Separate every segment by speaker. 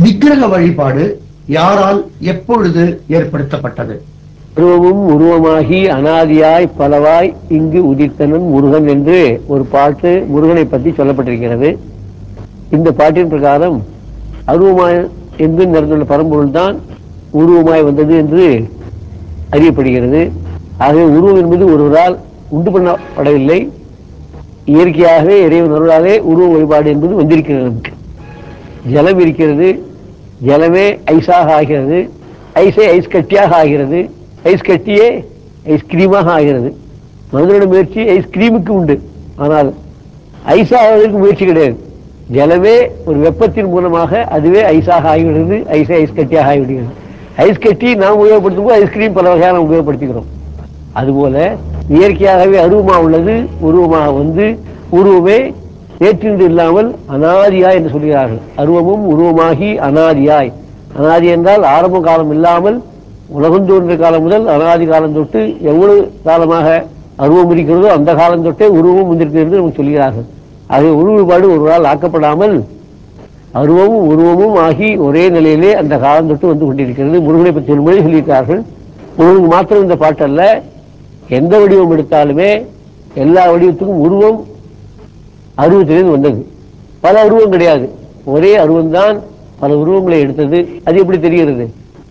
Speaker 1: விக்கிரக வழிபாடு யாரால் எப்பொழுது ஏற்படுத்தப்பட்டது
Speaker 2: உருவமும் உருவமாகி அனாதியாய் பலவாய் இங்கு உதித்தனன் முருகன் என்று ஒரு பாட்டு முருகனை பற்றி சொல்லப்பட்டிருக்கிறது இந்த பாட்டின் பிரகாரம் அருவமாய் எங்கு நடந்துள்ள பரம்பொருள் தான் உருவமாய் வந்தது என்று அறியப்படுகிறது ஆகவே உருவம் என்பது ஒருவரால் உண்டு பண்ணப்படவில்லை இயற்கையாகவே இறைவன் அருளாலே உருவ வழிபாடு என்பது வந்திருக்கிறது நமக்கு ஜலம் இருக்கிறது ஜலமே ஐஸாக ஆகிறது ஐஸே ஐஸ் கட்டியாக ஆகிறது ஐஸ் கட்டியே ஐஸ்கிரீமாக ஆகிறது மனிதனோட முயற்சி ஐஸ்கிரீமுக்கு உண்டு ஆனால் ஐஸ் ஆவதற்கு முயற்சி கிடையாது ஜலமே ஒரு வெப்பத்தின் மூலமாக அதுவே ஐஸாக ஆகிவிடுகிறது ஐஸே ஐஸ் கட்டியாக ஆகிவிடுகிறது ஐஸ் கட்டி நாம் உபயோகப்படுத்தும் போது ஐஸ்கிரீம் பல வகையாக நாம் உபயோகப்படுத்திக்கிறோம் அதுபோல இயற்கையாகவே அருவமா உள்ளது உருவமாக வந்து உருவமே ஏற்றின்று இல்லாமல் அனாதியாய் என்று சொல்கிறார்கள் அருவமும் உருவமாகி அனாதியாய் அனாதி என்றால் ஆரம்ப காலம் இல்லாமல் உலகம் தோன்றிய காலம் முதல் அனாதி காலம் தொட்டு எவ்வளவு காலமாக அருவம் இருக்கிறதோ அந்த காலம் தொட்டே உருவம் வந்திருக்கிறது என்று நமக்கு சொல்கிறார்கள் ஆகவே உருவப்பாடு ஒரு நாள் ஆக்கப்படாமல் அருவமும் உருவமும் ஆகி ஒரே நிலையிலே அந்த காலம் தொட்டு வந்து கொண்டிருக்கிறது முருகனை பற்றி சொல்லும்போது சொல்லியிருக்கிறார்கள் முருகனுக்கு மாத்திரம் இந்த பாட்டல்ல எந்த வடிவம் எடுத்தாலுமே எல்லா வடிவத்துக்கும் உருவம் அருவத்திலிருந்து வந்தது பல உருவம் கிடையாது ஒரே அருவம்தான் பல உருவங்களை எடுத்தது அது எப்படி தெரிகிறது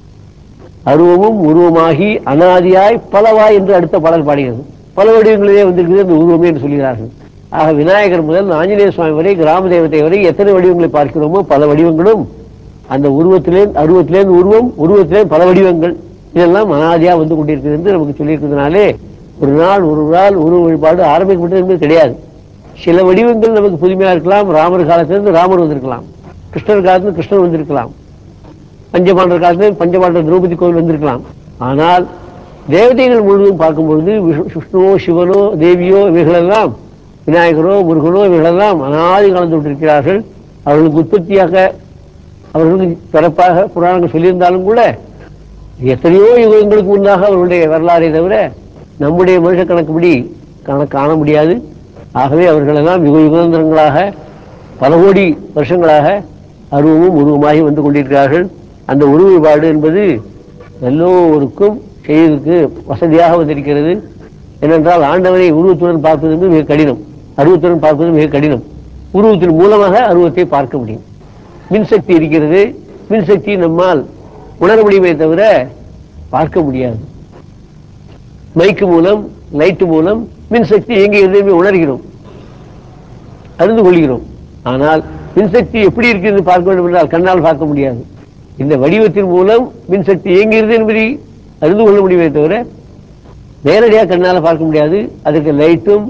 Speaker 2: அருவமும் உருவமாகி அனாதியாய் பலவாய் என்று அடுத்த பாடல் பாடுகிறது பல வடிவங்களிலே வந்திருக்கிறது அந்த உருவமே என்று சொல்கிறார்கள் ஆக விநாயகர் முதல் ஆஞ்சநேய சுவாமி வரை கிராம தேவதை வரை எத்தனை வடிவங்களை பார்க்கிறோமோ பல வடிவங்களும் அந்த உருவத்திலே அருவத்திலே உருவம் உருவத்திலே பல வடிவங்கள் இதெல்லாம் அனாதியா வந்து கொண்டிருக்கிறது என்று நமக்கு சொல்லியிருக்கிறதுனாலே ஒரு நாள் ஒரு நாள் உருவ வழிபாடு ஆரம்பிக்கப்பட்டது என்பது கிடையாது சில வடிவங்கள் நமக்கு புதுமையா இருக்கலாம் ராமர் காலத்திலிருந்து ராமர் வந்திருக்கலாம் கிருஷ்ணர் காலத்திலிருந்து கிருஷ்ணர் வந்திருக்கலாம் பஞ்சபாண்டர் காலத்தில் பஞ்சபாண்டர் திரௌபதி கோவில் வந்திருக்கலாம் ஆனால் தேவதைகள் முழுவதும் பார்க்கும்பொழுது விஷ்- விஷ்ணுவோ சிவனோ தேவியோ இவைகளெல்லாம் விநாயகரோ முருகனோ இவைகளெல்லாம் அனாதி காலம் தொட்டிருக்கிறார்கள் அவர்களுக்கு உற்பத்தியாக அவர்களுக்கு பிறப்பாக புராணங்கள் சொல்லியிருந்தாலும் கூட எத்தனையோ யுகங்களுக்கு முன்னாக அவர்களுடைய வரலாறை தவிர நம்முடைய மனுஷ கணக்குப்படி காண காண முடியாது ஆகவே அவர்களெல்லாம் யுக யுகாந்தரங்களாக பல கோடி வருஷங்களாக அருவமும் உருவமாகி வந்து கொண்டிருக்கிறார்கள் அந்த உருவ வழிபாடு என்பது எல்லோருக்கும் செய்வதற்கு வசதியாக வந்திருக்கிறது ஏனென்றால் ஆண்டவனை உருவத்துடன் பார்ப்பது என்பது மிக கடினம் அருவத்துடன் பார்ப்பது மிக கடினம் உருவத்தின் மூலமாக அருவத்தை பார்க்க முடியும் மின்சக்தி இருக்கிறது மின்சக்தி நம்மால் உணர முடியுமே தவிர பார்க்க முடியாது மைக்கு மூலம் லைட் மூலம் மின்சக்தி எங்கே எதையுமே உணர்கிறோம் அறிந்து கொள்கிறோம் ஆனால் மின்சக்தி எப்படி இருக்கிறது பார்க்க வேண்டும் என்றால் கண்ணால் பார்க்க முடியாது இந்த வடிவத்தின் மூலம் மின்சக்தி இயங்குகிறது என்பதை அறிந்து கொள்ள முடியுமே தவிர நேரடியாக கண்ணால் பார்க்க முடியாது அதுக்கு லைட்டும்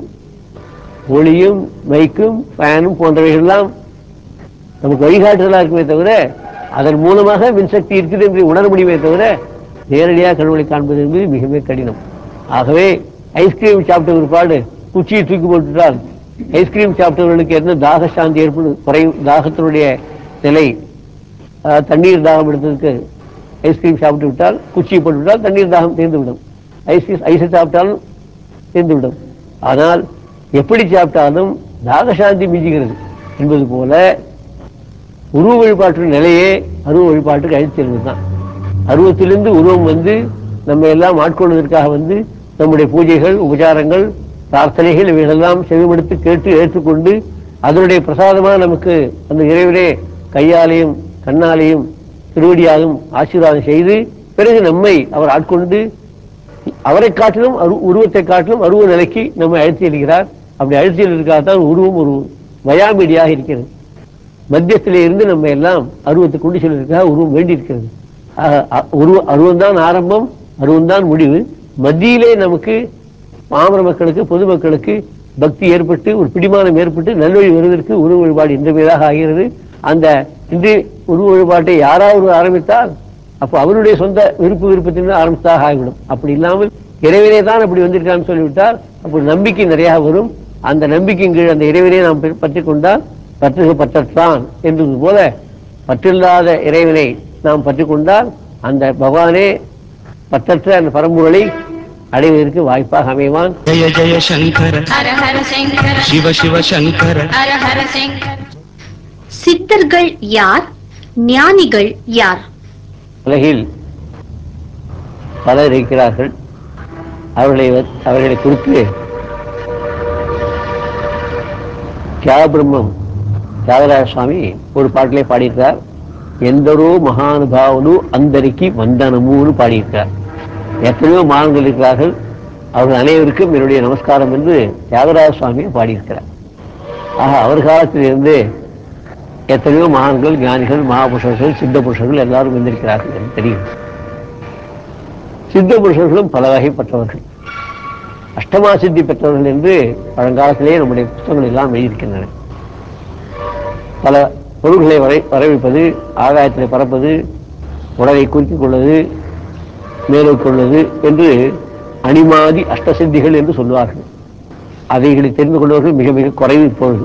Speaker 2: ஒளியும் மைக்கும் ஃபேனும் போன்றவைகள் எல்லாம் நமக்கு வழிகாட்டுதலாக இருக்குமே தவிர அதன் மூலமாக மின்சக்தி இருக்குது என்று உணர முடியுமே தவிர நேரடியாக கடவுளை காண்பது என்பது மிக மிக கடினம் ஆகவே ஐஸ்கிரீம் சாப்பிட்ட பிற்பாடு குச்சியை தூக்கி போட்டுட்டால் ஐஸ்கிரீம் சாப்பிட்டவர்களுக்கு என்ன தாக சாந்தி ஏற்படும் குறையும் தாகத்தினுடைய நிலை அஹ், தண்ணீர் தாகம் எடுத்ததுக்கு ஐஸ்கிரீம் சாப்பிட்டு விட்டால் குச்சியை போட்டு விட்டால் தண்ணீர் தாகம் தீர்ந்து விடும் ஐஸ்கிரீம் ஐஸை சாப்பிட்டாலும் தீர்ந்து விடும் ஆனால் எப்படி சாப்பிட்டாலும் தாக சாந்தி மிஞ்சுகிறது என்பது போல உருவ வழிபாட்டு நிலையே அருவ வழிபாட்டுக்கு அழைத்து செல்வது தான் அருவத்திலிருந்து உருவம் வந்து நம்ம எல்லாம் ஆட்கொள்வதற்காக வந்து நம்முடைய பூஜைகள் உபச்சாரங்கள் பிரார்த்தனைகள் இவைகளெல்லாம் செவிமடுத்து கேட்டு ஏற்றுக்கொண்டு அதனுடைய பிரசாதமாக நமக்கு அந்த இறைவனே கையாலையும் கண்ணாலையும் திருவடியாலும் ஆசீர்வாதம் செய்து பிறகு நம்மை அவர் ஆட்கொண்டு அவரை காட்டிலும் அரு உருவத்தை காட்டிலும் அருவ நிலைக்கு நம்மை அழைத்து செல்கிறார் அப்படி அழைத்து செல்வதற்காகத்தான் உருவம் ஒரு வயாமீடியாக இருக்கிறது மத்தியத்திலே இருந்து நம்ம எல்லாம் அருவத்தை கொண்டு செல்வதற்காக உருவம் வேண்டியிருக்கிறது ஆக, அ- உருவ அருவம்தான் ஆரம்பம் அருவம்தான் முடிவு மத்தியிலே நமக்கு பாமர மக்களுக்கு பொதுமக்களுக்கு பக்தி ஏற்பட்டு ஒரு பிடிமானம் ஏற்பட்டு நல்வழி வருவதற்கு உருவ வழிபாடு இன்றியமையதாக ஆகிறது அந்த இன்று உருவ வழிபாட்டை யாராவது ஆரம்பித்தால் அப்போ அவருடைய சொந்த விருப்பு விருப்பத்திலிருந்து ஆரம்பித்தாக ஆகிவிடும் அப்படி இல்லாமல் இறைவனே தான் அப்படி வந்திருக்கான்னு சொல்லிவிட்டால் அப்போ நம்பிக்கை நிறைய வரும் அந்த நம்பிக்கையின் கீழ் அந்த இறைவனை நாம் பற்றி கொண்டால் பற்றுக பற்றற்றான் என்பது போல பற்றில்லாத இறைவனை நாம் பற்றி கொண்டால் அந்த பகவானே பற்றற்ற அந்த பரம்பொருளை அடைவதற்கு வாய்ப்பாக அமைவான்
Speaker 3: जय जय शङ्कर
Speaker 4: ஹர ஹர சங்கர
Speaker 3: शिव शिव शङ्कर
Speaker 4: ஹர ஹர சங்கர
Speaker 5: சித்தர்கள் யார்
Speaker 3: ஞானிகள் யார்
Speaker 2: உலகில் பலர் இருக்கிறார்கள் அவர்களை வ- அவர்களை குறித்து தியாகபிரம்மம் தியாகராஜ சுவாமி ஒரு பாட்டிலே பாடியிருக்கார் எந்தரோ மகானுபாவனு அந்தரிக்கு வந்தனமுன்னு பாடியிருக்கார் எத்தனையோ மகான்கள் இருக்கிறார்கள் அவர்கள் அனைவருக்கும் என்னுடைய நமஸ்காரம் என்று தியாகராஜ சுவாமி பாடியிருக்கிறார் ஆக அவர் காலத்திலிருந்து எத்தனையோ மகான்கள் ஞானிகள் மகாபுருஷர்கள் சித்த புருஷர்கள் எல்லாரும் வந்திருக்கிறார்கள் என்று தெரியும் சித்த புருஷர்களும் பல வகைப்பட்டவர்கள் அஷ்டமா சித்தி பெற்றவர்கள் என்று பழங்காலத்திலேயே நம்முடைய புத்தகங்கள் எல்லாம் எழுதியிருக்கின்றன பல பொருள்களை வரை வரவைப்பது ஆகாயத்தில் பறப்பது உடலை குறித்துக் கொள்வது மேலோக்கொள்வது என்று அணிமாதி அஷ்டசித்திகள் என்று சொல்லுவார்கள் அவைகளை தெரிந்து கொள்வர்கள் மிக மிக குறைவு இப்பொழுது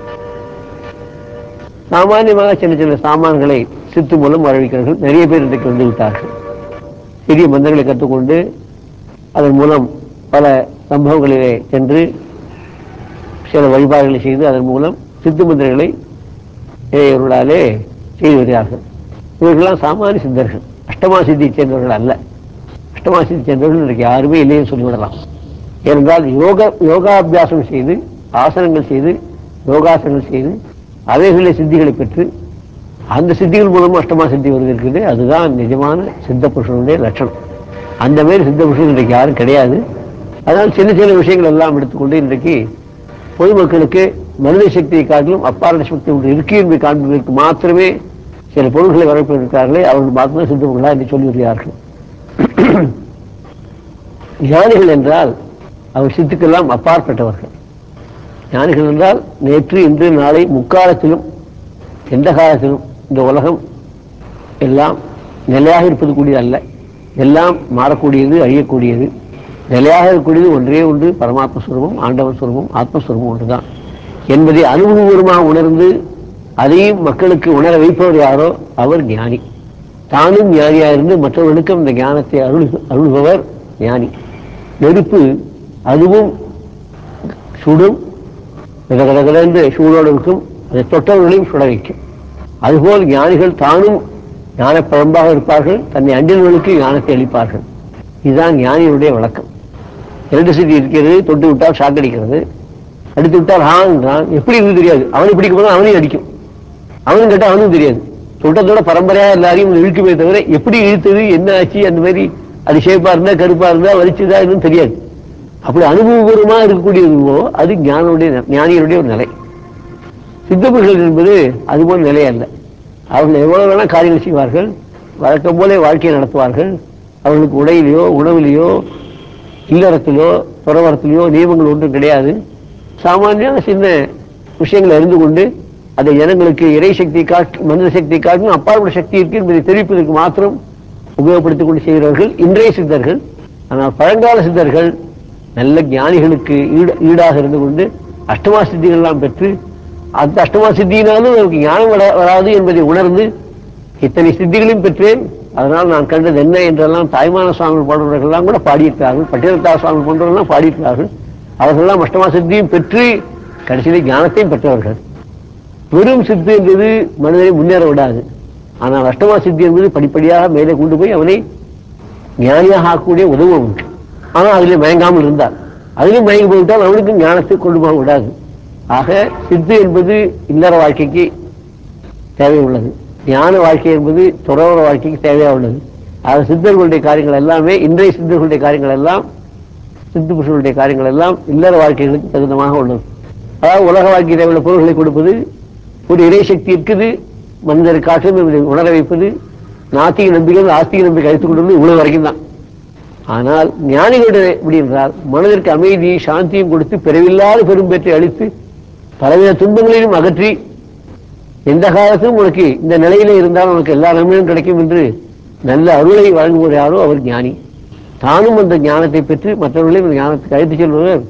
Speaker 2: சாமானியமாக சின்ன சின்ன சாமான்களை சித்து மூலம் வரவிக்கிறார்கள் நிறைய பேர் இன்றைக்கு வந்து விட்டார்கள் சிறிய மந்திரங்களை கற்றுக்கொண்டு அதன் மூலம் பல சம்பவங்களிலே சென்று சில வழிபாடுகளை செய்து அதன் மூலம் சித்து மந்திரங்களை இவர்களாலே செய்து வருகிறார்கள் இவர்களெல்லாம் சாமானிய சித்தர்கள் அஷ்டமா சித்தியை சேர்ந்தவர்கள் அல்ல அஷ்டமா சித்தி சேர்ந்தவர்கள் இன்றைக்கு யாருமே இல்லைன்னு சொல்லிவிடலாம் ஏனென்றால் யோக யோகாபியாசம் செய்து ஆசனங்கள் செய்து யோகாசனங்கள் செய்து அவைகளில் சித்திகளை பெற்று அந்த சித்திகள் மூலமா அஷ்டமா சித்தி வருது இருக்குது அதுதான் நிஜமான சித்த புருஷனுடைய லட்சணம் அந்த மாதிரி சித்த புருஷன் இன்றைக்கு யாரும் கிடையாது அதனால் சின்ன சின்ன விஷயங்கள் எல்லாம் எடுத்துக்கொண்டு இன்றைக்கு பொதுமக்களுக்கு மனித சக்தியை காட்டிலும் அப்பாரண சக்தி ஒன்று இருக்கு என்பதை காண்பதற்கு மாத்திரமே சில பொருள்களை வரப்பிருக்கிறார்களே அவர்கள் மாத்திரம் சித்த பொருளா என்று சொல்லி வருகிறார்கள் ஞானிகள் என்றால் அவர் சித்துக்கெல்லாம் அப்பாற்பட்டவர்கள் ஞானிகள் என்றால் நேற்று இன்று நாளை முக்காலத்திலும் எந்த காலத்திலும் இந்த உலகம் எல்லாம் நிலையாக இருப்பது கூடியது அல்ல எல்லாம் மாறக்கூடியது அழியக்கூடியது நிலையாக இருக்கக்கூடியது ஒன்றே ஒன்று பரமாத்ம சுரூபம் ஆண்டவன் சுரூபம் ஆத்மஸ்வரூபம் ஒன்றுதான் என்பதை அனுபவபூர்வமாக உணர்ந்து அதையும் மக்களுக்கு உணர வைப்பவர் யாரோ அவர் ஞானி தானும் ஞானியாக இருந்து மற்றவர்களுக்கும் இந்த ஞானத்தை அருள் அருள்பவர் ஞானி நெருப்பு அதுவும் சுடும் கடகடகடென்று சூழோடு இருக்கும் அதை தொட்டவர்களையும் சுட வைக்கும் அதுபோல் ஞானிகள் தானும் ஞான பழம்பாக இருப்பார்கள் தன்னை அண்டினவர்களுக்கு ஞானத்தை அளிப்பார்கள் இதுதான் ஞானியுடைய வழக்கம் எலக்ட்ரிசிட்டி இருக்கிறது தொட்டு விட்டால் ஷாக் அடிக்கிறது அடித்து விட்டால் ஹான்றான் எப்படி இருந்து தெரியாது அவனை பிடிக்கும் போது அவனையும் அடிக்கும் அவனும் கேட்டால் அவனும் தெரியாது தொட்டத்தோட பரம்பரையா எல்லாரையும் இழுக்குமே தவிர எப்படி இழுத்தது என்ன ஆச்சு அந்த மாதிரி அது ஷேப்பா இருந்தா கருப்பா இருந்தா வலிச்சுதா இன்னும் தெரியாது அப்படி அனுபவபூர்வமா இருக்கக்கூடியதுவோ அது ஞானுடைய ஞானியருடைய ஒரு நிலை சித்தபுருஷர்கள் என்பது அதுபோல் நிலை அல்ல அவர்கள் எவ்வளவு வேணா காரியங்கள் செய்வார்கள் வழக்கம் போல வாழ்க்கையை நடத்துவார்கள் அவர்களுக்கு உடையிலையோ உணவிலையோ இல்லறத்திலோ துறவரத்திலையோ நியமங்கள் ஒன்றும் கிடையாது சாமானியான சின்ன விஷயங்களை அறிந்து கொண்டு அதை ஜனங்களுக்கு இறை சக்தி காட்டு மனித சக்தி காட்டும் அப்பாற்பட்ட சக்தி இருக்கு என்பதை தெரிவிப்பதற்கு மாத்திரம் உபயோகப்படுத்திக் கொண்டு செய்கிறவர்கள் இன்றைய சித்தர்கள் ஆனால் பழங்கால சித்தர்கள் நல்ல ஞானிகளுக்கு ஈடு ஈடாக இருந்து கொண்டு அஷ்டமா சித்திகள் எல்லாம் பெற்று அந்த அஷ்டமா சித்தியினாலும் எனக்கு ஞானம் வர- வராது என்பதை உணர்ந்து இத்தனை சித்திகளையும் பெற்றேன் அதனால் நான் கண்டது என்ன என்றெல்லாம் தாய்மான சுவாமி போன்றவர்கள்லாம் கூட பாடியிருக்கிறார்கள் பட்டினத்தா சுவாமி போன்றவர்கள்லாம் பாடியிருக்கிறார்கள் அவர்களெல்லாம் அஷ்டமா சித்தியும் பெற்று கடைசியிலே ஞானத்தையும் பெற்றவர்கள் வெறும் சித்து என்பது மனிதனை முன்னேற விடாது ஆனால் அஷ்டமா சித்தி என்பது படிப்படியாக மேலே கொண்டு போய் அவனை ஞானியாக ஆக்கக்கூடிய உதவு உண்டு ஆனால் அதிலே மயங்காமல் இருந்தார் அதிலும் மயங்கி போய்விட்டால் அவனுக்கும் ஞானத்தை கொண்டு போக விடாது ஆக சித்து என்பது இல்லற வாழ்க்கைக்கு தேவை உள்ளது ஞான வாழ்க்கை என்பது துறவர வாழ்க்கைக்கு தேவையா உள்ளது ஆக சித்தர்களுடைய காரியங்கள் எல்லாமே இன்றைய சித்தர்களுடைய காரியங்கள் எல்லாம் சித்து புருஷர்களுடைய காரியங்கள் எல்லாம் இல்லற வாழ்க்கைகளுக்கு தகுந்தமாக உள்ளது அதாவது உலக வாழ்க்கையில் உள்ள பொருள்களை கொடுப்பது ஒரு இறை சக்தி இருக்குது மனிதரை காட்டும் என்பதை உணர வைப்பது நாத்திக நம்பிக்கை ஆஸ்திக நம்பிக்கை அழைத்துக் கொண்டு வந்து இவ்வளவு வரைக்கும் தான் ஆனால் ஞானிகளுடைய எப்படி என்றால் மனதிற்கு அமைதியை சாந்தியும் கொடுத்து பிறவில்லாத பெரும்பேற்றை அளித்து பலவித துன்பங்களையும் அகற்றி எந்த காலத்திலும் உனக்கு இந்த நிலையிலே இருந்தால் உனக்கு எல்லா நன்மையும் கிடைக்கும் என்று நல்ல அருளை வழங்குவது யாரோ அவர் ஞானி தானும் அந்த ஞானத்தை பெற்று மற்றவர்களையும் அந்த ஞானத்துக்கு அழைத்துச் செல்பவர்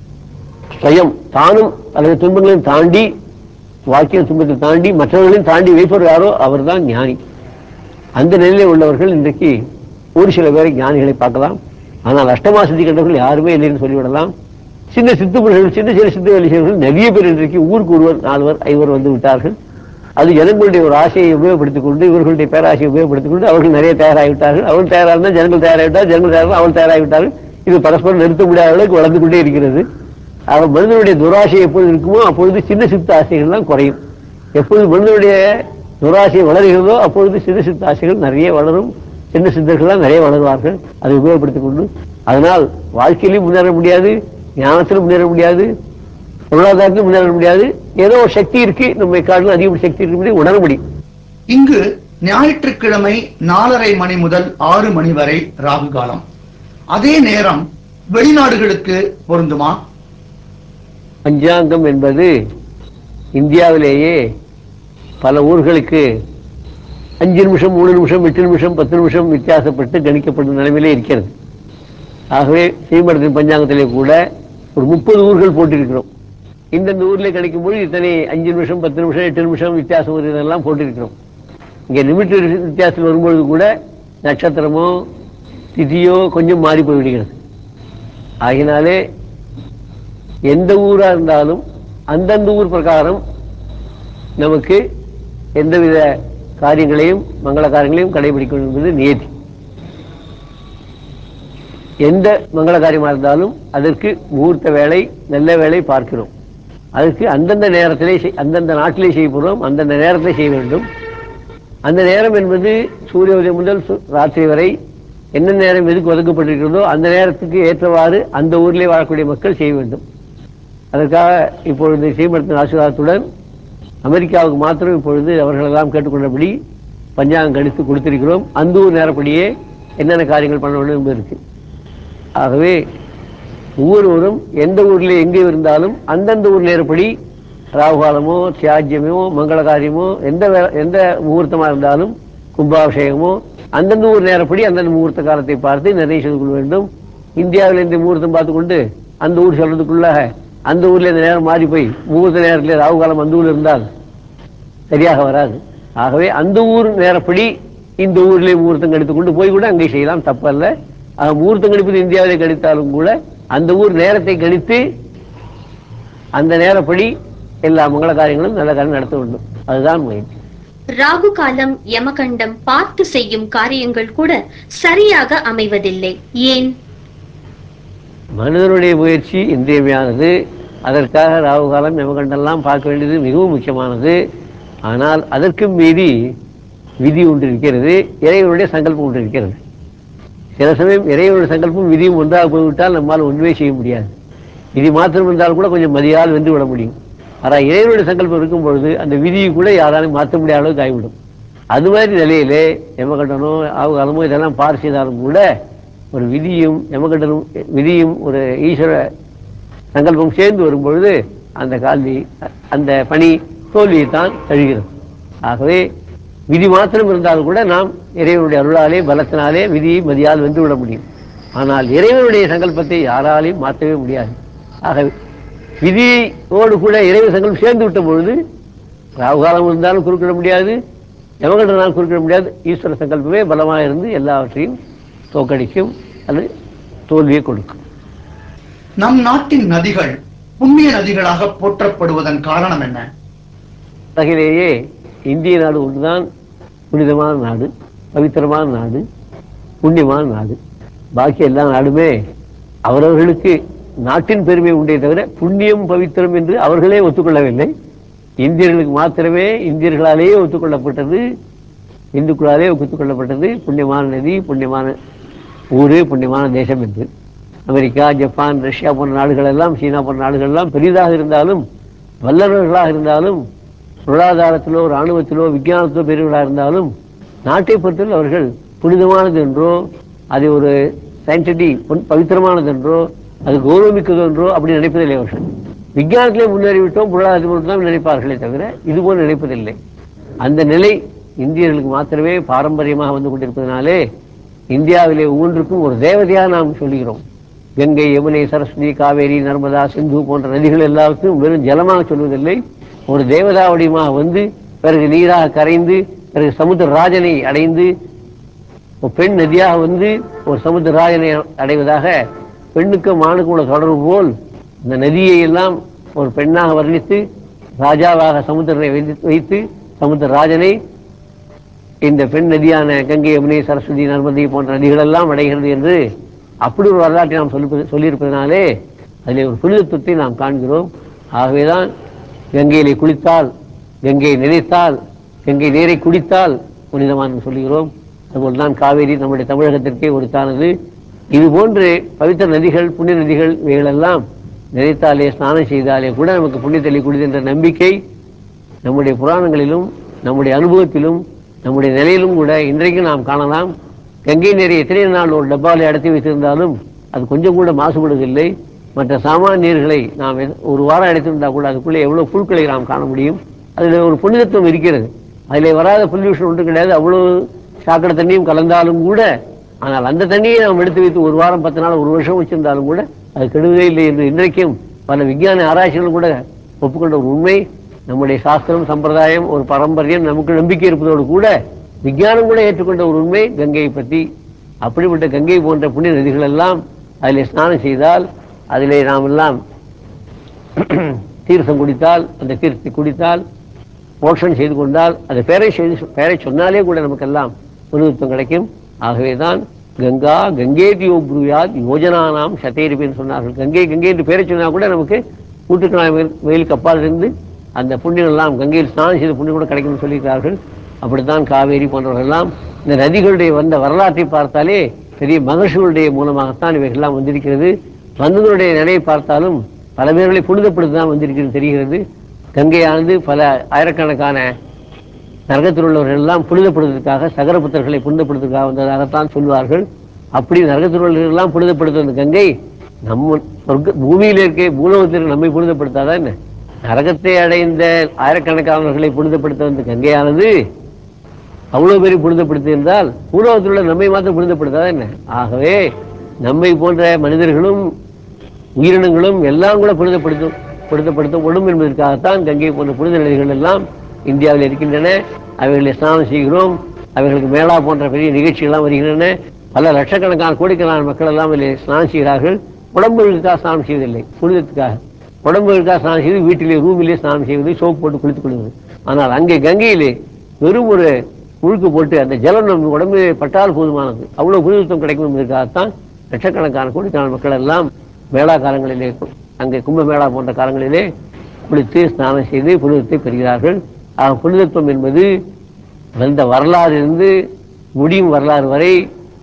Speaker 2: ஸ்வயம் தானும் அல்லது துன்பங்களையும் தாண்டி வாழ்க்கையின் துன்பத்தை தாண்டி மற்றவர்களையும் தாண்டி வைப்பவர் யாரோ அவர்தான் ஞானி அந்த நிலையிலே உள்ளவர்கள் இன்றைக்கு ஒரு சில பேரை ஞானிகளை பார்க்கலாம் ஆனால் அஷ்டமா சித்தி கண்டவர்கள் யாருமே இல்லைன்னு சொல்லிவிடலாம் சின்ன சித்துப்புகள் சின்ன சின்ன சித்து வேலைகள் நிறைய பேர் இன்றைக்கு ஊருக்கு ஒருவர் நால்வர் ஐவர் வந்து விட்டார்கள் அது ஜனங்களுடைய ஒரு ஆசையை உபயோகப்படுத்திக் கொண்டு இவர்களுடைய பேராசையை உபயோகப்படுத்திக் கொண்டு அவர்கள் நிறைய தயாராகிவிட்டார்கள் அவர்கள் தயாராக ஜனங்கள் தயாராகிவிட்டார் ஜனங்கள் தயாராக அவள் தயாராகிவிட்டார்கள் இது பரஸ்பரம் நிறுத்த முடியாத அளவுக்கு வளர்ந்து கொண்டே இருக்கிறது ஆக மனிதனுடைய துராசை எப்பொழுது இருக்குமோ அப்பொழுது சின்ன சித்த ஆசைகள் எல்லாம் குறையும் எப்பொழுது மனிதனுடைய துராசை வளர்கிறதோ அப்பொழுது சின்ன சித்த ஆசைகள் நிறைய வளரும் சின்ன சித்தர்கள்லாம் நிறைய வளருவார்கள் அதை உபயோகப்படுத்திக் கொண்டு அதனால் வாழ்க்கையிலும் முன்னேற முடியாது ஞானத்திலும் முன்னேற முடியாது பொருளாதாரத்திலும் முன்னேற முடியாது ஏதோ ஒரு சக்தி இருக்கு நம்மை காட்டிலும் அதிகமான சக்தி இருக்கு உணர முடியும்
Speaker 1: இங்கு ஞாயிற்றுக்கிழமை நாலரை மணி முதல் ஆறு மணி வரை ராகு காலம் அதே நேரம் வெளிநாடுகளுக்கு பொருந்துமா
Speaker 2: பஞ்சாங்கம் என்பது இந்தியாவிலேயே பல ஊர்களுக்கு அஞ்சு நிமிஷம் மூணு நிமிஷம் எட்டு நிமிஷம் பத்து நிமிஷம் வித்தியாசப்பட்டு கணிக்கப்படும் நிலைமையிலே இருக்கிறது ஆகவே ஸ்ரீமடத்தின் பஞ்சாங்கத்திலே கூட ஒரு முப்பது ஊர்கள் போட்டிருக்கிறோம் இந்தந்த ஊர்ல கிடைக்கும் போது இத்தனை அஞ்சு நிமிஷம் பத்து நிமிஷம் எட்டு நிமிஷம் வித்தியாசம் வருகிறதெல்லாம் போட்டிருக்கிறோம் இங்க நிமிட வித்தியாசம் வரும்பொழுது கூட நட்சத்திரமோ திதியோ கொஞ்சம் மாறி போய்விடுகிறது ஆகினாலே எந்த ஊரா இருந்தாலும் அந்தந்த ஊர் பிரகாரம் நமக்கு எந்தவித காரியங்களையும் மங்கள காரியங்களையும் கடைபிடிக்க வேண்டும் என்பது நியதி எந்த மங்கள காரியமா இருந்தாலும் அதற்கு முகூர்த்த வேலை நல்ல வேலை பார்க்கிறோம் அதற்கு அந்தந்த நேரத்திலே செய்- அந்தந்த நாட்டிலே செய்யப்படுறோம் அந்தந்த நேரத்திலே செய்ய வேண்டும் அந்த நேரம் என்பது சூரிய உதயம் முதல் சு- ராத்திரி வரை என்ன நேரம் எதுக்கு ஒதுக்கப்பட்டிருக்கிறதோ அந்த நேரத்துக்கு ஏற்றவாறு அந்த ஊரிலே வாழக்கூடிய மக்கள் செய்ய வேண்டும் அதற்காக இப்பொழுது ஸ்ரீமடத்தின் ஆசீர்வாதத்துடன் அமெரிக்காவுக்கு மாத்திரம் இப்பொழுது அவர்களெல்லாம் கேட்டுக்கொண்டபடி பஞ்சாங்கம் கணித்து கொடுத்திருக்கிறோம் அந்த ஊர் நேரப்படியே என்னென்ன காரியங்கள் பண்ண வேண்டும் என்பது இருக்கு ஆகவே ஒவ்வொருவரும் எந்த ஊர்ல எங்கே இருந்தாலும் அந்தந்த ஊர் நேரப்படி ராகுகாலமோ தியாஜ்யமோ மங்கள காரியமோ எந்த வே- எந்த முகூர்த்தமா இருந்தாலும் கும்பாபிஷேகமோ அந்தந்த ஊர் நேரப்படி அந்தந்த முகூர்த்த காலத்தை பார்த்து நிர்ணயம் செய்து கொள்ள வேண்டும் இந்தியாவில் இந்த முகூர்த்தம் பார்த்துக்கொண்டு அந்த ஊர் சொல்றதுக்குள்ள அந்த ஊர்ல இந்த நேரம் மாறி போய் முகூர்த்த நேரத்தில் ராகு காலம் அந்த ஊர்ல இருந்தால் சரியாக வராது ஆகவே அந்த ஊர் நேரப்படி இந்த ஊரிலே முகூர்த்தம் கணித்து கொண்டு போய் கூட அங்கே செய்யலாம் தப்பல்ல ஆக முகூர்த்தம் கணிப்பது இந்தியாவிலே கணித்தாலும் கூட அந்த ஊர் நேரத்தை கணித்து அந்த நேரப்படி எல்லா மங்கள காரியங்களும் நல்ல காரியம் நடத்த வேண்டும் அதுதான் முயற்சி
Speaker 3: ராகு காலம் யமகண்டம் பார்த்து செய்யும் காரியங்கள் கூட சரியாக அமைவதில்லை ஏன்
Speaker 2: மனிதனுடைய முயற்சி இன்றியமையானது அதற்காக ராகு காலம் யமகண்டெல்லாம் பார்க்க வேண்டியது மிகவும் முக்கியமானது ஆனால் அதற்கும் மீறி விதி ஒன்று இருக்கிறது இறைவனுடைய சங்கல்பம் ஒன்று இருக்கிறது சில சமயம் இறைவனுடைய சங்கல்பம் விதியும் ஒன்றாக போய்விட்டால் நம்மால் ஒன்றுமே செய்ய முடியாது விதி மாத்திரம் இருந்தால் கூட கொஞ்சம் மதியால் வென்று விட முடியும் ஆனால் இறைவனுடைய சங்கல்பம் இருக்கும் பொழுது அந்த விதியை கூட யாராலும் மாற்ற முடியாத அளவுக்கு ஆகிவிடும் அது மாதிரி நிலையிலே யமகண்டனோ ஆவுகாலமோ இதெல்லாம் பார் செய்தாலும் கூட ஒரு விதியும் யமகண்டனும் விதியும் ஒரு ஈஸ்வர சங்கல்பம் சேர்ந்து வரும்பொழுது அந்த கால்வி அந்த பணி தோல்வியைத்தான் தழுகிறது ஆகவே விதி மாத்திரம் இருந்தாலும் கூட நாம் இறைவனுடைய அருளாலே பலத்தினாலே விதியை மதியால் வென்று விட முடியும் ஆனால் இறைவனுடைய சங்கல்பத்தை யாராலையும் மாற்றவே முடியாது ஆகவே விதியோடு கூட இறைவன் சங்கல்பம் சேர்ந்து விட்ட பொழுது ராகுகாலம் இருந்தாலும் குறுக்கிட முடியாது யமகண்டனால் குறுக்கிட முடியாது ஈஸ்வர சங்கல்பமே பலமாக இருந்து எல்லாவற்றையும் தோக்கடிக்கும் அது தோல்வியை கொடுக்கும்
Speaker 1: நம் நாட்டின் நதிகள் புண்ணிய நதிகளாக போற்றப்படுவதன் காரணம் என்ன
Speaker 2: உலகிலேயே இந்திய நாடு ஒன்றுதான் புனிதமான நாடு பவித்திரமான நாடு புண்ணியமான நாடு பாக்கி எல்லா நாடுமே அவரவர்களுக்கு நாட்டின் பெருமை உண்டே தவிர புண்ணியம் பவித்திரம் என்று அவர்களே ஒத்துக்கொள்ளவில்லை இந்தியர்களுக்கு மாத்திரமே இந்தியர்களாலேயே ஒத்துக்கொள்ளப்பட்டது இந்துக்களாலே ஒத்துக்கொள்ளப்பட்டது புண்ணியமான நதி புண்ணியமான ஊரு புண்ணியமான தேசம் என்று அமெரிக்கா ஜப்பான் ரஷ்யா போன்ற நாடுகள் எல்லாம் சீனா போன்ற நாடுகள் எல்லாம் பெரிதாக இருந்தாலும் வல்லவர்களாக இருந்தாலும் பொருளாதாரத்திலோ இராணுவத்திலோ விஞ்ஞானத்திலோ பெரியவர்களாக இருந்தாலும் நாட்டை பொறுத்தவரை அவர்கள் புனிதமானது என்றோ அது ஒரு சயின்டிபிக் பவித்திரமானது என்றோ அது கௌரவமிக்கது என்றோ அப்படி நினைப்பதில்லை அவர்கள் விஞ்ஞானத்திலே முன்னேறிவிட்டோம் பொருளாதாரத்தை மட்டும் தான் நினைப்பார்களே தவிர இதுபோல் நினைப்பதில்லை அந்த நிலை இந்தியர்களுக்கு மாத்திரமே பாரம்பரியமாக வந்து கொண்டிருப்பதனாலே இந்தியாவிலே ஒவ்வொன்றுக்கும் ஒரு தேவதையாக நாம் சொல்லுகிறோம் கங்கை யமுனை சரஸ்வதி காவேரி நர்மதா சிந்து போன்ற நதிகள் எல்லாருக்கும் வெறும் ஜலமாக சொல்வதில்லை ஒரு தேவதா வடிவமாக வந்து பிறகு நீராக கரைந்து பிறகு சமுத்திர ராஜனை அடைந்து ஒரு பெண் நதியாக வந்து ஒரு சமுத்திர ராஜனை அடைவதாக பெண்ணுக்கும் ஆணுக்கும் உள்ள தொடர்பு போல் இந்த நதியை எல்லாம் ஒரு பெண்ணாக வர்ணித்து ராஜாவாக சமுத்திரனை வைத்து வைத்து சமுத்திரராஜனை இந்த பெண் நதியான கங்கை யமுனை சரஸ்வதி நர்மதி போன்ற நதிகள் எல்லாம் அடைகிறது என்று அப்படி ஒரு வரலாற்றை நாம் சொல்லி சொல்லியிருப்பதனாலே அதிலே ஒரு புனிதத்துவத்தை நாம் காண்கிறோம் ஆகவேதான் கங்கையிலே குளித்தால் கங்கையை நினைத்தால் கங்கை நீரை குடித்தால் புனிதமான சொல்லுகிறோம் அதுபோல் தான் காவேரி நம்முடைய தமிழகத்திற்கே உரித்தானது இது போன்று பவித்திர நதிகள் புண்ணிய நதிகள் இவைகளெல்லாம் நினைத்தாலே ஸ்நானம் செய்தாலே கூட நமக்கு புண்ணியத்தள்ளி குடிக்கின்ற நம்பிக்கை நம்முடைய புராணங்களிலும் நம்முடைய அனுபவத்திலும் நம்முடைய நிலையிலும் கூட இன்றைக்கு நாம் காணலாம் கங்கை நீரை எத்தனை நாள் ஒரு டப்பாவில் அடைத்து வைத்திருந்தாலும் அது கொஞ்சம் கூட மாசுபடுவதில்லை மற்ற சாமானிய நீர்களை நாம் எத- ஒரு வாரம் அடைத்திருந்தால் கூட அதுக்குள்ளே எவ்வளவு புழுக்களை நாம் காண முடியும் அதில் ஒரு புனிதத்துவம் இருக்கிறது அதில் வராத பொல்யூஷன் ஒன்றும் கிடையாது அவ்வளவு சாக்கடை தண்ணியும் கலந்தாலும் கூட ஆனால் அந்த தண்ணியை நாம் எடுத்து வைத்து ஒரு வாரம் பத்து நாள் ஒரு வருஷம் வச்சிருந்தாலும் கூட அது கெடுவதே இல்லை என்று இன்றைக்கும் பல விஞ்ஞான ஆராய்ச்சிகள் கூட ஒப்புக்கொண்ட ஒரு உண்மை நம்முடைய சாஸ்திரம் சம்பிரதாயம் ஒரு பாரம்பரியம் நமக்கு நம்பிக்கை இருப்பதோடு கூட விஞ்ஞானம் கூட ஏற்றுக்கொண்ட ஒரு உண்மை கங்கையை பற்றி அப்படிப்பட்ட கங்கை போன்ற புண்ணிய நதிகள் எல்லாம் அதிலே ஸ்நானம் செய்தால் அதிலே நாம் எல்லாம் தீர்த்தம் குடித்தால் அந்த தீர்த்தத்தை குடித்தால் மோட்சம் செய்து கொண்டால் அது பெயரை செய்து பெயரை சொன்னாலே கூட நமக்கெல்லாம் புனிதத்துவம் கிடைக்கும் ஆகவேதான் கங்கா கங்கேதியோ புரியாத் யோஜனானாம் சதேரிபின்னு சொன்னார்கள் கங்கை கங்கை என்று பெயரை சொன்னா கூட நமக்கு கூட்டுக்கணாய் வெயிலுக்கு அப்பால் இருந்து அந்த புண்ணியம் எல்லாம் கங்கையில் ஸ்நானம் செய்த புண்ணியம் கூட கிடைக்கும்னு சொல்லியிருக்கிறார்கள் அப்படித்தான் காவேரி போன்றவர்கள் எல்லாம் இந்த நதிகளுடைய வந்த வரலாற்றை பார்த்தாலே பெரிய மகர்ஷிகளுடைய மூலமாகத்தான் இவைகள்லாம் வந்திருக்கிறது வந்ததனுடைய நிலையை பார்த்தாலும் பல பேர்களை புனிதப்படுத்தி தான் வந்திருக்கிறது தெரிகிறது கங்கையானது பல ஆயிரக்கணக்கான நரகத்தில் உள்ளவர்கள் எல்லாம் புனிதப்படுவதற்காக சகரபுத்தர்களை புனிதப்படுவதற்காக வந்ததாகத்தான் சொல்வார்கள் அப்படி நரகத்தில் உள்ளவர்கள் எல்லாம் புனிதப்படுத்த வந்த கங்கை நம்ம சொர்க்க பூமியில இருக்க பூலோகத்தில் நம்மை புனிதப்படுத்தாதான் என்ன நரகத்தை அடைந்த ஆயிரக்கணக்கானவர்களை புனிதப்படுத்த வந்த கங்கையானது அவ்வளவு பேரை புனிதப்படுத்தி இருந்தால் பூலோகத்தில் உள்ள நம்மை மாத்திரம் புனிதப்படுத்தாதா என்ன ஆகவே நம்மை போன்ற மனிதர்களும் உயிரினங்களும் எல்லாம் கூட புனிதப்படுத்தும் புனிதப்படுத்தப்படும் என்பதற்காகத்தான் கங்கை போன்ற புனித நதிகள் எல்லாம் இந்தியாவில் இருக்கின்றன அவைகளை ஸ்நானம் செய்கிறோம் அவைகளுக்கு மேலா போன்ற பெரிய நிகழ்ச்சிகள்லாம் வருகின்றன பல லட்சக்கணக்கான கோடிக்கணக்கான மக்கள் எல்லாம் இதில் ஸ்நானம் செய்கிறார்கள் உடம்புகளுக்காக ஸ்நானம் செய்வதில்லை புனிதத்துக்காக உடம்புகளுக்காக ஸ்நானம் செய்து வீட்டிலே ரூமிலே ஸ்நானம் செய்வது சோப்பு போட்டு குளித்துக் கொள்வது ஆனால் அங்கே கங்கையிலே வெறும் ஒரு முழுக்கு போட்டு அந்த ஜலம் நம் உடம்பிலே பட்டால் போதுமானது அவ்வளவு புனிதத்துவம் கிடைக்கும் என்பதற்காகத்தான் லட்சக்கணக்கான கோடிக்கணக்கான மக்கள் எல்லாம் மேளா காலங்களிலே அங்கே கும்பமேளா போன்ற காலங்களிலே குளித்து ஸ்நானம் செய்து புனிதத்தை பெறுகிறார்கள் ஆக புனிதத்துவம் என்பது வந்த வரலாறு இருந்து முடியும் வரலாறு வரை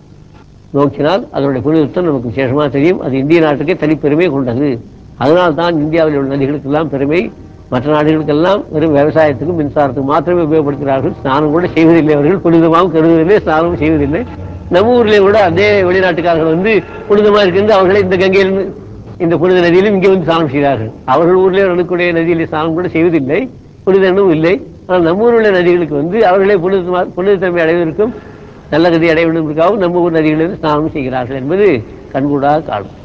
Speaker 2: நோக்கினால் அதனுடைய புனிதத்துவம் நமக்கு விசேஷமாக தெரியும் அது இந்திய நாட்டுக்கே தனிப்பெருமை கொண்டது அதனால் தான் இந்தியாவில் உள்ள நதிகளுக்கெல்லாம் பெருமை மற்ற நாடுகளுக்கெல்லாம் வெறும் விவசாயத்துக்கும் மின்சாரத்துக்கும் மாத்திரமே உபயோகப்படுத்துகிறார்கள் ஸ்நானம் கூட செய்வதில்லை அவர்கள் புனிதமாகவும் கருதுவதில்லை ஸ்நானமும் செய்வதில்லை நம்ம ஊர்லேயும் கூட அதே வெளிநாட்டுக்காரர்கள் வந்து புனிதமாக இருக்கிறது அவர்களே இந்த கங்கையிலிருந்து இந்த புனித நதியிலும் இங்கே வந்து ஸ்நானம் செய்கிறார்கள் அவர்கள் ஊரிலே நடக்கக்கூடிய நதியிலே ஸ்நானம் கூட செய்வதில்லை புனிதனும் இல்லை ஆனால் நம்ம ஊரில் உள்ள நதிகளுக்கு வந்து அவர்களே புனிதமா புனிதத்தன்மை அடைவதற்கும் நல்ல கதி அடைய வேண்டும் என்பதற்காகவும் நம்ம ஊர் நதிகளிலிருந்து ஸ்நானம் செய்கிறார்கள் என்பது கண்கூடாக காணும்